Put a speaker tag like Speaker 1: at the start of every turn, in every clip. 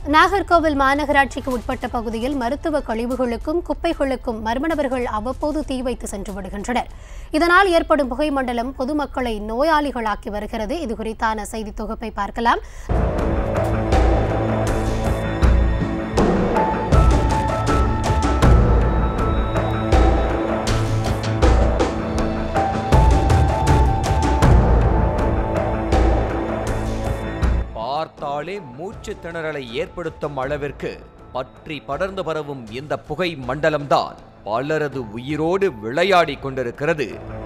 Speaker 1: நாகர்கோவில் மாநகராட்சிக்கு உட்பட்ட பகுதியில் மருத்துவ கழிவுகளுக்கும் குப்பைகளுக்கும் மர்ம நபர்கள் அவ்வப்போது தீ வைத்து சென்று விடுகின்றனர் இதனால் ஏற்படும் புகை மண்டலம் பொதுமக்களை நோயாளிகளாக்கி வருகிறது இது குறித்தான செய்தி தொகுப்பை பார்க்கலாம்
Speaker 2: பார்த்தாலே மூச்சு திணறலை ஏற்படுத்தும் அளவிற்கு பற்றி படர்ந்து பரவும் இந்த புகை மண்டலம்தான் பலரது உயிரோடு விளையாடிக் கொண்டிருக்கிறது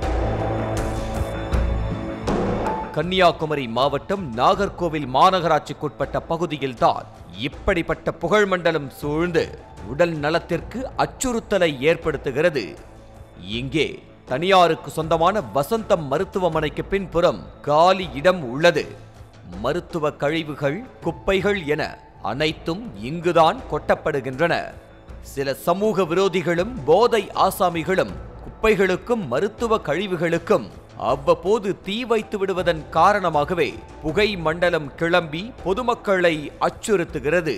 Speaker 2: கன்னியாகுமரி மாவட்டம் நாகர்கோவில் மாநகராட்சிக்குட்பட்ட பகுதியில்தான் இப்படிப்பட்ட புகழ் மண்டலம் சூழ்ந்து உடல் நலத்திற்கு அச்சுறுத்தலை ஏற்படுத்துகிறது இங்கே தனியாருக்கு சொந்தமான வசந்தம் மருத்துவமனைக்கு பின்புறம் காலி இடம் உள்ளது மருத்துவ கழிவுகள் குப்பைகள் என அனைத்தும் இங்குதான் கொட்டப்படுகின்றன சில சமூக விரோதிகளும் போதை ஆசாமிகளும் குப்பைகளுக்கும் மருத்துவ கழிவுகளுக்கும் அவ்வப்போது தீ வைத்து விடுவதன் காரணமாகவே புகை மண்டலம் கிளம்பி பொதுமக்களை அச்சுறுத்துகிறது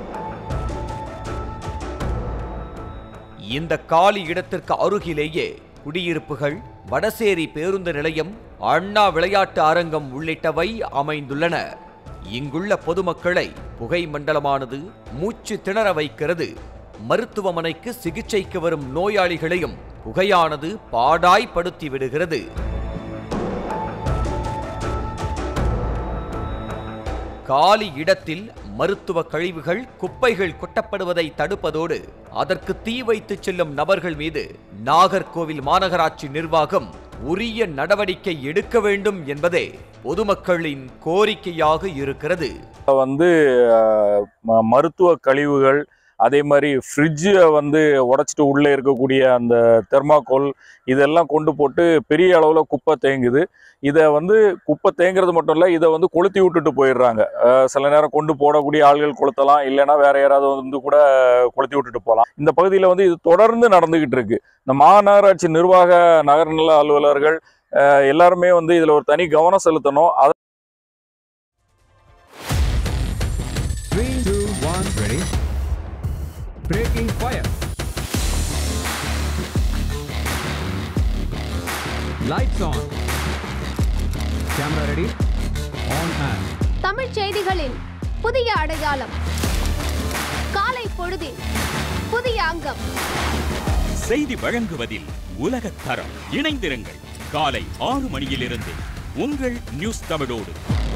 Speaker 2: இந்த காலி இடத்திற்கு அருகிலேயே குடியிருப்புகள் வடசேரி பேருந்து நிலையம் அண்ணா விளையாட்டு அரங்கம் உள்ளிட்டவை அமைந்துள்ளன இங்குள்ள பொதுமக்களை புகை மண்டலமானது மூச்சு திணற வைக்கிறது மருத்துவமனைக்கு சிகிச்சைக்கு வரும் நோயாளிகளையும் புகையானது பாடாய்படுத்தி விடுகிறது காலி இடத்தில் மருத்துவ கழிவுகள் குப்பைகள் கொட்டப்படுவதை தடுப்பதோடு அதற்கு தீ வைத்து செல்லும் நபர்கள் மீது நாகர்கோவில் மாநகராட்சி நிர்வாகம் உரிய நடவடிக்கை எடுக்க வேண்டும் என்பதே பொதுமக்களின் கோரிக்கையாக இருக்கிறது
Speaker 3: வந்து அஹ், ம- மருத்துவ கழிவுகள் அதே மாதிரி ஃப்ரிட்ஜை வந்து உடைச்சிட்டு உள்ளே இருக்கக்கூடிய அந்த தெர்மாக்கோல் இதெல்லாம் கொண்டு போட்டு பெரிய அளவில் குப்பை தேங்குது இதை வந்து குப்பை தேங்குறது மட்டும் இல்லை இதை வந்து கொளுத்தி விட்டுட்டு போயிடுறாங்க அஹ், சில நேரம் கொண்டு போடக்கூடிய ஆள்கள் கொளுத்தலாம் இல்லைன்னா வேற யாராவது வந்து கூட கொளுத்தி விட்டுட்டு போகலாம் இந்த பகுதியில் வந்து இது தொடர்ந்து நடந்துகிட்டு இருக்கு இந்த மாநகராட்சி நிர்வாக நகர்நல அலுவலர்கள் அஹ், எல்லாருமே வந்து இதில் ஒரு தனி கவனம் செலுத்தணும் அது
Speaker 4: Three, two, one, ready. Breaking fire. Lights on. Camera ready. On and.
Speaker 5: Tamil செய்திகளின் புதிய அடையாளம் காலை பொழுதின் புதிய அங்கம்
Speaker 6: செய்தி வழங்குவதில் உலகத் தரம் இணைந்திருங்கள் காலை ஆறு மணியிலிருந்து உங்கள் நியூஸ் தமிழோடு